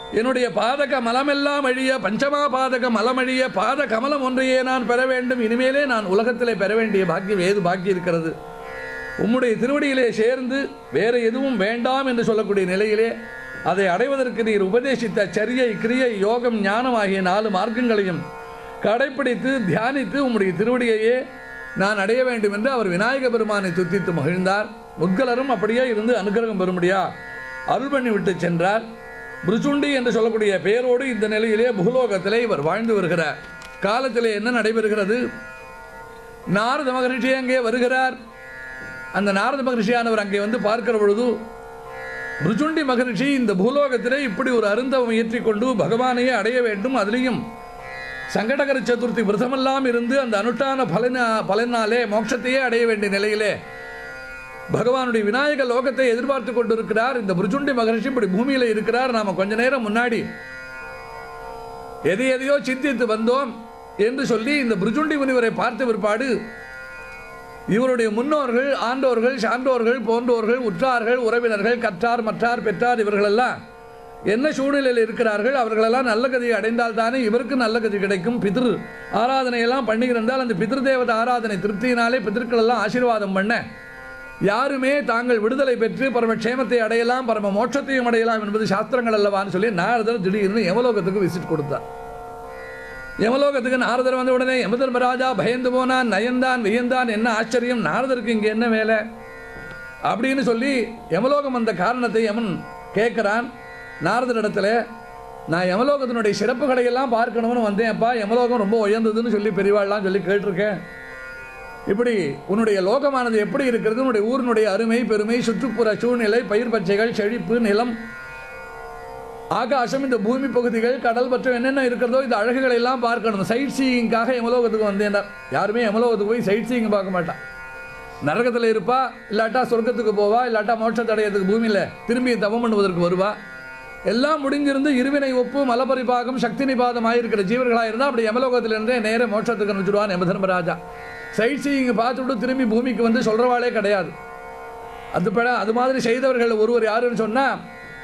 என்னுடைய பாதக மலமெல்லாம் அழிய பஞ்சமா பாதக மலமழிய பாத கமலம் ஒன்றையே நான் பெற வேண்டும் இனிமேலே நான் உலகத்திலே பெற வேண்டிய பாக்கியம் ஏது பாக்கி இருக்கிறது உம்முடைய திருவடியிலே சேர்ந்து வேற எதுவும் வேண்டாம் என்று சொல்லக்கூடிய நிலையிலே அதை அடைவதற்கு நீர் உபதேசித்த சரியை கிரியை யோகம் ஞானம் ஆகிய நாலு மார்க்கங்களையும் கடைப்பிடித்து தியானித்து உம்முடைய திருவடியையே நான் அடைய வேண்டும் என்று அவர் விநாயக பெருமானை துத்தித்து மகிழ்ந்தார் முத்கலரும் அப்படியே இருந்து அனுகிரகம் பெறும்படியா அருள் பண்ணி விட்டு சென்றார் பிருச்சுண்டி என்று சொல்லக்கூடிய பெயரோடு இந்த நிலையிலே பூலோகத்திலே இவர் வாழ்ந்து வருகிறார் காலத்திலே என்ன நடைபெறுகிறது நாரத மகரிஷி அங்கே வருகிறார் அந்த நாரத மகரிஷியானவர் அங்கே வந்து பார்க்கிற பொழுது பிருச்சுண்டி மகரிஷி இந்த பூலோகத்திலே இப்படி ஒரு அருந்தவம் இயற்றிக்கொண்டு பகவானையே அடைய வேண்டும் அதிலையும் சங்கடகர சதுர்த்தி விரதமெல்லாம் இருந்து அந்த அனுஷ்டான பலனா பலனாலே மோட்சத்தையே அடைய வேண்டிய நிலையிலே பகவானுடைய விநாயக லோகத்தை எதிர்பார்த்து கொண்டிருக்கிறார் இந்த பிருச்சுண்டி மகரிஷி இப்படி பூமியில இருக்கிறார் நாம கொஞ்ச நேரம் முன்னாடி எதை எதையோ சிந்தித்து வந்தோம் என்று சொல்லி இந்த பிருச்சுண்டி முனிவரை பார்த்த பிற்பாடு இவருடைய முன்னோர்கள் ஆண்டோர்கள் சான்றோர்கள் போன்றோர்கள் உற்றார்கள் உறவினர்கள் கற்றார் மற்றார் பெற்றார் இவர்களெல்லாம் என்ன சூழ்நிலையில் இருக்கிறார்கள் அவர்களெல்லாம் நல்ல கதியை அடைந்தால் தானே இவருக்கு நல்ல கதி கிடைக்கும் பிதிரு ஆராதனையெல்லாம் பண்ணியிருந்தால் அந்த பிதிரு தேவத ஆராதனை திருப்தியினாலே பிதற்கள் எல்லாம் ஆசீர்வாதம் பண்ண யாருமே தாங்கள் விடுதலை பெற்று பரம க்ஷேமத்தை அடையலாம் பரம மோட்சத்தையும் அடையலாம் என்பது சாஸ்திரங்கள் அல்லவான்னு சொல்லி நாரதர் திடீர்னு யமலோகத்துக்கு விசிட் கொடுத்தார் யமலோகத்துக்கு நாரதர் வந்த உடனே யமதர்மராஜா பயந்து போனான் நயந்தான் வியந்தான் என்ன ஆச்சரியம் நாரதருக்கு இங்கே என்ன வேலை அப்படின்னு சொல்லி யமலோகம் வந்த காரணத்தை யமன் கேட்குறான் நாரதரிடத்துல நான் யமலோகத்தினுடைய சிறப்புகளை எல்லாம் பார்க்கணும்னு வந்தேன்ப்பா யமலோகம் ரொம்ப உயர்ந்ததுன்னு சொல்லி பெரியவாள்லாம் சொல்லி கேட்டிருக்கேன் இப்படி உன்னுடைய லோகமானது எப்படி இருக்கிறது உன்னுடைய ஊரினுடைய அருமை பெருமை சுற்றுப்புற சூழ்நிலை பயிர் பச்சைகள் செழிப்பு நிலம் ஆகாசம் இந்த பூமி பகுதிகள் கடல் மற்றும் என்னென்ன இருக்கிறதோ இந்த அழகுகளை எல்லாம் பார்க்கணும் சைட் சீயிங்காக யமலோகத்துக்கு வந்தேன்டார் யாருமே யமலோகத்துக்கு போய் சைட் சீயிங் பார்க்க மாட்டான் நரகத்தில் இருப்பா இல்லாட்டா சொர்க்கத்துக்கு போவா இல்லாட்டா மோட்சத்தை அடையறதுக்கு பூமியில் திரும்பி தவம் பண்ணுவதற்கு வருவா எல்லாம் முடிஞ்சிருந்து இருவினை ஒப்பு மலபரிபாகம் சக்தி நிபாதம் ஆயிருக்கிற ஜீவர்களாக இருந்தால் அப்படி யமலோகத்திலிருந்தே நேர மோட்சத்துக்கு அனுப்பிச்சுடுவான் யமதர்மராஜா சைட் சீயிங் பார்த்துவிட்டு திரும்பி பூமிக்கு வந்து சொல்கிறவாளே கிடையாது அது பட அது மாதிரி செய்தவர்கள் ஒருவர் யாருன்னு சொன்னால்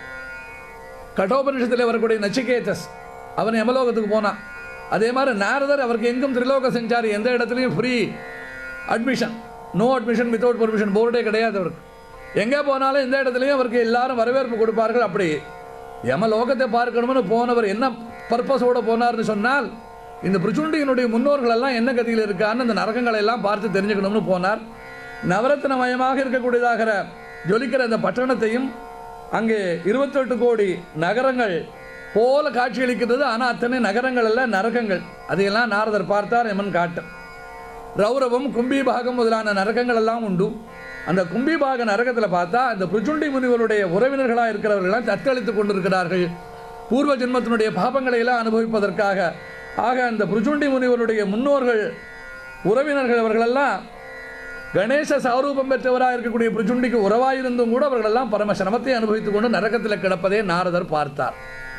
கட்டோபனிஷத்தில் வரக்கூடிய நச்சிகேதஸ் அவன் யமலோகத்துக்கு போனான் அதே மாதிரி நாரதர் அவருக்கு எங்கும் திரிலோக செஞ்சார் எந்த இடத்துலையும் free admission no admission without permission போர்டே கிடையாது அவருக்கு எங்கே போனாலும் எந்த இடத்துலையும் அவருக்கு எல்லாரும் வரவேற்பு கொடுப்பார்கள் அப்படி யமலோகத்தை பார்க்கணும்னு போனவர் என்ன பர்பஸோடு போனார்னு சொன்னால் இந்த பிரிச்சுண்டியினுடைய முன்னோர்கள் எல்லாம் என்ன கதியில் இருக்கான்னு அந்த நரகங்களை எல்லாம் பார்த்து தெரிஞ்சுக்கணும்னு போனார் நவரத்னமயமாக இருக்கக்கூடியதாகிற ஜொலிக்கிற அந்த பட்டணத்தையும் அங்கே இருபத்தெட்டு கோடி நகரங்கள் போல காட்சியளிக்கிறது ஆனால் அத்தனை நகரங்கள் அல்ல நரகங்கள் அதையெல்லாம் நாரதர் பார்த்தார் எமன் காட்டும் ரௌரவம் கும்பிபாகம் முதலான நரகங்கள் எல்லாம் உண்டு அந்த கும்பிபாக நரகத்தில் பார்த்தா இந்த பிரிச்சுண்டி முனிவருடைய உறவினர்களாக இருக்கிறவர்கள்லாம் தத்தளித்து கொண்டிருக்கிறார்கள் பூர்வ ஜென்மத்தினுடைய பாபங்களை எல்லாம் அனுபவிப்பதற்காக ஆக அந்த பிரிச்சுண்டி முனிவருடைய முன்னோர்கள் உறவினர்கள் அவர்களெல்லாம் கணேச சாரூபம் பெற்றவராக இருக்கக்கூடிய பிரிச்சுண்டிக்கு உறவாயிருந்தும் கூட அவர்களெல்லாம் பரம சிரமத்தை அனுபவித்துக் கொண்டு நரகத்தில் கிடப்பதே நாரதர் பார்த்தார்